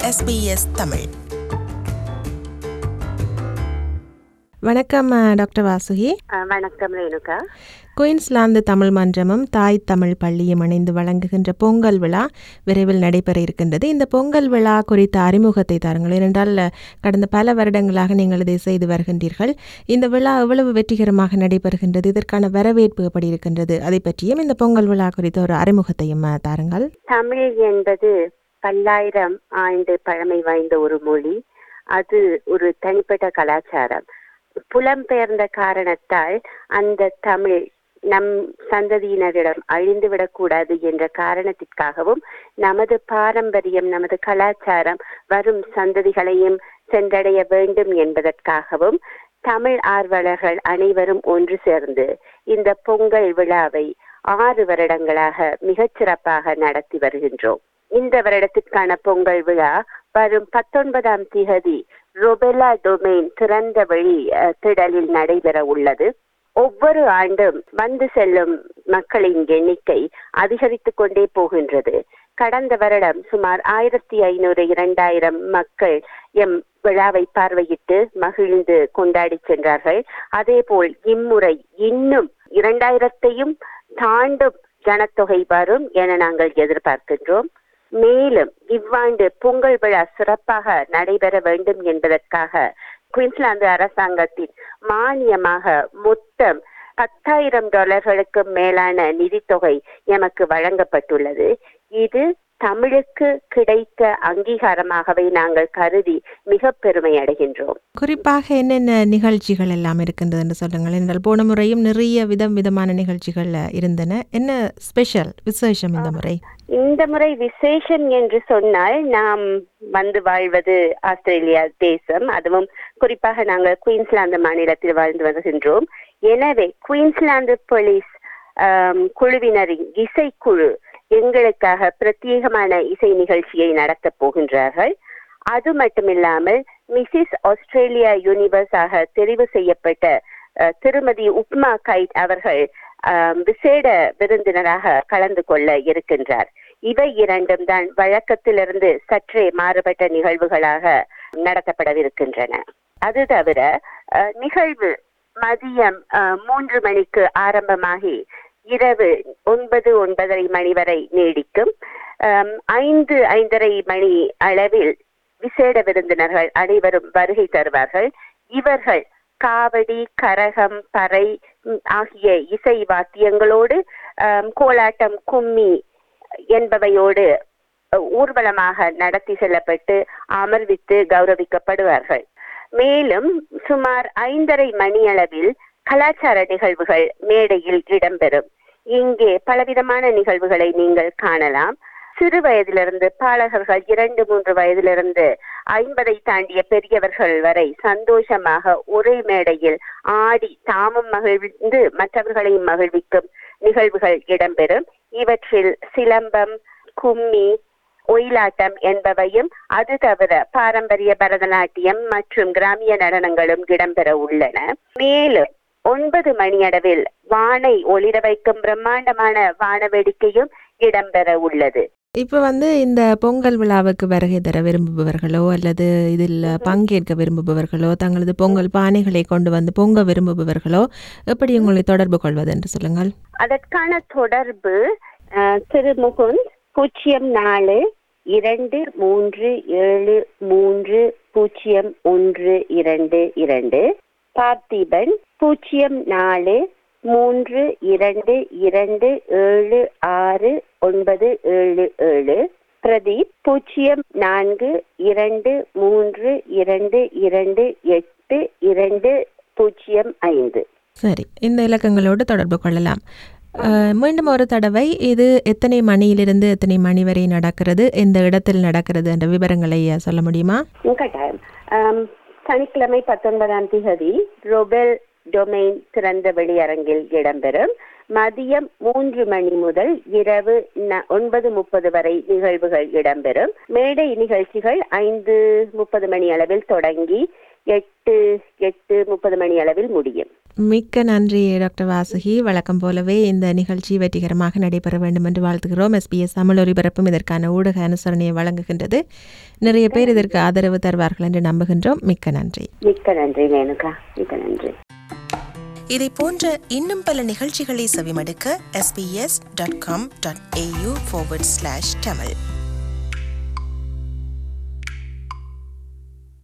SBS Tamil வணக்கம் அஹ், doctor Vasuki அஹ் வணக்கம் Renuka Queensland Tamil மன்றமும் தாய் தமிழ் பள்ளியும் இணைந்து வழங்குகின்ற பொங்கல் விழா விரைவில் நடைபெற இருக்கின்றது இந்த பொங்கல் விழா குறித்த அறிமுகத்தை தாருங்கள் ஏனென்றால் அஹ், கடந்த பல வருடங்களாக நீங்கள் இதை செய்து வருகின்றீர்கள் இந்த விழா எவ்வளவு வெற்றிகரமாக நடைபெறுகின்றது இதற்கான வரவேற்பு எப்படி இருக்கின்றது அதை பற்றியும் இந்த பொங்கல் விழா குறித்த ஒரு அறிமுகத்தையும் அஹ், தாருங்கள் தமிழ் என்பது பல்லாயிரம் ஆண்டு பழமை வாய்ந்த ஒரு மொழி அது ஒரு தனிப்பட்ட கலாச்சாரம் புலம்பெயர்ந்த காரணத்தால் அந்த தமிழ் நம் சந்ததியினரிடம் அழிந்துவிடக்கூடாது என்ற காரணத்திற்காகவும் நமது பாரம்பரியம் நமது கலாச்சாரம் வரும் சந்ததிகளையும் சென்றடைய வேண்டும் என்பதற்காகவும் தமிழ் ஆர்வலர்கள் அனைவரும் ஒன்று சேர்ந்து இந்த பொங்கல் விழாவை ஆறு வருடங்களாக மிகச் சிறப்பாக நடத்தி வருகின்றோம் இந்த வருடத்திற்கான பொங்கல் விழா வரும் பத்தொன்பதாம் திகதி ரொபெலா டொமைன் திறந்த வெளி அஹ், திடலில் நடைபெற உள்ளது ஒவ்வொரு ஆண்டும் வந்து செல்லும் மக்களின் எண்ணிக்கை அதிகரித்துக் கொண்டே போகின்றது கடந்த வருடம் சுமார் ஆயிரத்தி ஐநூறு இரண்டாயிரம் மக்கள் எம் விழாவை பார்வையிட்டு மகிழ்ந்து கொண்டாடி சென்றார்கள் அதேபோல் இம்முறை இன்னும் இரண்டாயிரத்தையும் தாண்டும் ஜனத்தொகை வரும் என நாங்கள் எதிர்பார்க்கின்றோம் மேலும் இவ்வாண்டு பொங்கல் விழா சிறப்பாக நடைபெற வேண்டும் என்பதற்காக குயின்ஸ்லாந்து அரசாங்கத்தின் மானியமாக மொத்தம் பத்தாயிரம் டாலர்களுக்கு மேலான நிதித்தொகை எமக்கு வழங்கப்பட்டுள்ளது இது தமிழுக்கு கிடைத்த அங்கீகாரமாகவே நாங்கள் கருதி மிக பெருமை அடைகின்றோம் குறிப்பாக என்னென்ன நிகழ்ச்சிகள் எல்லாம் இருக்கின்றது என்று சொல்லுங்கள் என்றால் போன முறையும் நிறைய விதம் விதமான நிகழ்ச்சிகள் இருந்தன என்ன ஸ்பெஷல் விசேஷம் இந்த முறை இந்த முறை விசேஷம் என்று சொன்னால் நாம் வந்து வாழ்வது ஆஸ்திரேலியா தேசம் அதுவும் குறிப்பாக நாங்கள் குயின்ஸ்லாந்து மாநிலத்தில் வாழ்ந்து வருகின்றோம் எனவே குயின்ஸ்லாந்து போலீஸ் ஆம், குழுவினரின் இசைக்குழு எங்களுக்காக பிரத்யேகமான இசை நிகழ்ச்சியை நடத்தப் போகின்றார்கள் அது மட்டுமில்லாமல் மிஸ்ஸஸ் ஆஸ்திரேலியா யூனிவர்ஸ் ஆக தெரிவு செய்யப்பட்ட அஹ், திருமதி உப்மா கைட் அவர்கள் ஆம், விசேட விருந்தினராக கலந்து கொள்ள இருக்கின்றார் இவை இரண்டும் தான் வழக்கத்திலிருந்து சற்றே மாறுபட்ட நிகழ்வுகளாக நடத்தப்படவிருக்கின்றன அது தவிர அஹ், நிகழ்வு மதியம் அஹ், மூன்று மணிக்கு ஆரம்பமாகி இரவு ஒன்பது ஒன்பதரை மணி வரை நீடிக்கும் அம், ஐந்து ஐந்தரை மணி அளவில் விசேட விருந்தினர்கள் அனைவரும் வருகை தருவார்கள் இவர்கள் காவடி கரகம் பறை ம், ஆகிய இசை வாத்தியங்களோடு அம், கோலாட்டம் கும்மி என்பவையோடு அஹ், ஊர்வலமாக நடத்தி செல்லப்பட்டு அமர்வித்து கௌரவிக்கப்படுவார்கள் மேலும் சுமார் ஐந்தரை மணியளவில் கலாச்சார நிகழ்வுகள் மேடையில் இடம்பெறும் இங்கே பலவிதமான நிகழ்வுகளை நீங்கள் காணலாம் சிறு வயதிலிருந்து பாலகர்கள் இரண்டு மூன்று வயதிலிருந்து ஐம்பதை தாண்டிய பெரியவர்கள் வரை சந்தோஷமாக ஒரே மேடையில் ஆடி தாமும் மகிழ்ந்து மற்றவர்களையும் மகிழ்விக்கும் நிகழ்வுகள் இடம்பெறும் இவற்றில் சிலம்பம் கும்மி ஒயிலாட்டம் என்பவையும் அது தவிர பாரம்பரிய பரதநாட்டியம் மற்றும் கிராமிய நடனங்களும் இடம்பெற உள்ளன மேலும் ஒன்பது மணியளவில் வானை ஒளிர வைக்கும் பிரம்மாண்டமான வான வேடிக்கையும் இடம்பெற உள்ளது இப்போ வந்து இந்த பொங்கல் விழாவுக்கு வருகை தர விரும்புபவர்களோ அல்லது இதில் பங்கேற்க விரும்புபவர்களோ தங்களது பொங்கல் பானைகளை கொண்டு வந்து பொங்க விரும்புபவர்களோ எப்படி உங்களை தொடர்பு கொள்வது என்று சொல்லுங்கள் அதற்கான தொடர்பு அஹ், திரு முகுந்த் பூஜ்ஜியம் நாலு இரண்டு மூன்று ஏழு மூன்று பூஜ்ஜியம் ஒன்று இரண்டு இரண்டு பார்த்திபன் பூஜ்ஜியம் நாலு மூன்று இரண்டு இரண்டு ஏழு ஆறு ஒன்பது ஏழு ஏழு பிரதீப் பூஜ்ஜியம் நான்கு இரண்டு மூன்று இரண்டு இரண்டு எட்டு இரண்டு பூஜ்ஜியம் ஐந்து சரி இந்த இலக்கங்களோடு தொடர்பு கொள்ளலாம் அஹ், மீண்டும் ஒரு தடவை இது எத்தனை மணியிலிருந்து எத்தனை மணி வரை நடக்கிறது எந்த இடத்தில் நடக்கிறது என்ற விவரங்களை அஹ், சொல்ல முடியுமா கட்டாயம் ஆம், சனிக்கிழமை பத்தொன்பதாம் திகதி ரொபெல் டொமைன் திறந்த வெளியரங்கில் இடம்பெறும் மதியம் மூன்று மணி முதல் இரவு ந- ஒன்பது முப்பது வரை நிகழ்வுகள் இடம்பெறும் மேடை நிகழ்ச்சிகள் ஐந்து முப்பது மணி அளவில் தொடங்கி எட்டு எட்டு முப்பது மணி அளவில் முடியும் மிக்க நன்றி டாக்டர் வாசுகி வழக்கம் போலவே இந்த நிகழ்ச்சி வெற்றிகரமாக நடைபெற வேண்டும் என்று வாழ்த்துகிறோம் எஸ்பிஎஸ் தமிழ் ஒலிபரப்பும் இதற்கான ஊடக அனுசரணையை வழங்குகின்றது நிறைய பேர் இதற்கு ஆதரவு தருவார்கள் என்று நம்புகின்றோம் மிக்க நன்றி மிக்க நன்றி ரேணுகா மிக்க நன்றி இதை போன்ற இன்னும் பல நிகழ்ச்சிகளை செவிமடுக்க sbs.com.au forward slash tamil